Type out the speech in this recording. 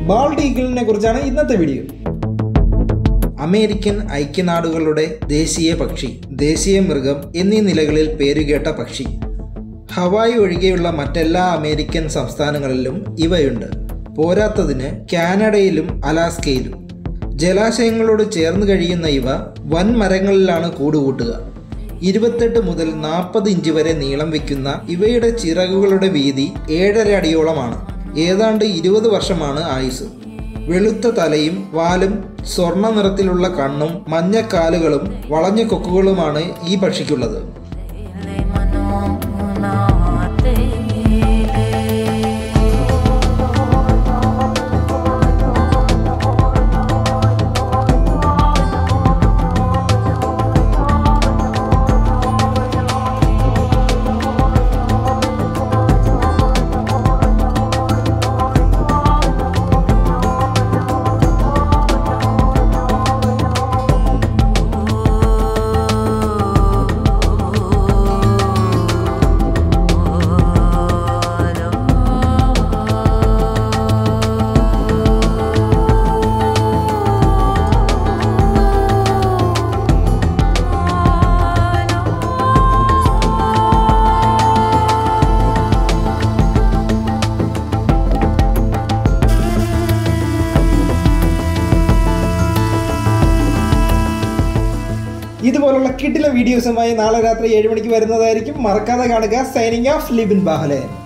bald ഈഗിളിനെ കുറിച്ചാണ് ഇന്നത്തെ video American ഐക്യനാടുകളുടെ ദേശീയ പക്ഷി ദേശീയ മൃഗം എന്നീ നിലകളിൽ പേരുകേട്ട പക്ഷി ഹവായ് ഒഴികെയുള്ള മറ്റെല്ലാ അമേരിക്കൻ സംസ്ഥാനങ്ങളിലും ഇവയുണ്ട് പോരാത്തതിന് കാനഡയിലും അലാസ്കയിലും ജലാശയങ്ങളോട് ചേർന്ന് കഴിയുന്ന ഇവ വൻ മരങ്ങളിലാണ് കൂടുകൂട്ടുക ഇരുപത്തെട്ട് മുതൽ നാൽപ്പത് ഇഞ്ച് വരെ നീളം വയ്ക്കുന്ന ഇവയുടെ ചിറകുകളുടെ വീതി ഏഴര അടിയോളമാണ് ഏതാണ്ട് ഇരുപത് വർഷമാണ് ആയുസ് വെളുത്ത തലയും വാലും സ്വർണ്ണ നിറത്തിലുള്ള കണ്ണും മഞ്ഞക്കാലുകളും വളഞ്ഞ കൊക്കുകളുമാണ് ഈ പക്ഷിക്കുള്ളത് ഇതുപോലുള്ള കിട്ടിലെ വീഡിയോസുമായി നാളെ രാത്രി ഏഴ് മണിക്ക് വരുന്നതായിരിക്കും മറക്കാതെ കാണുക സൈനിങ് ഓഫ് ലിബിൻ ബാഹലേൻ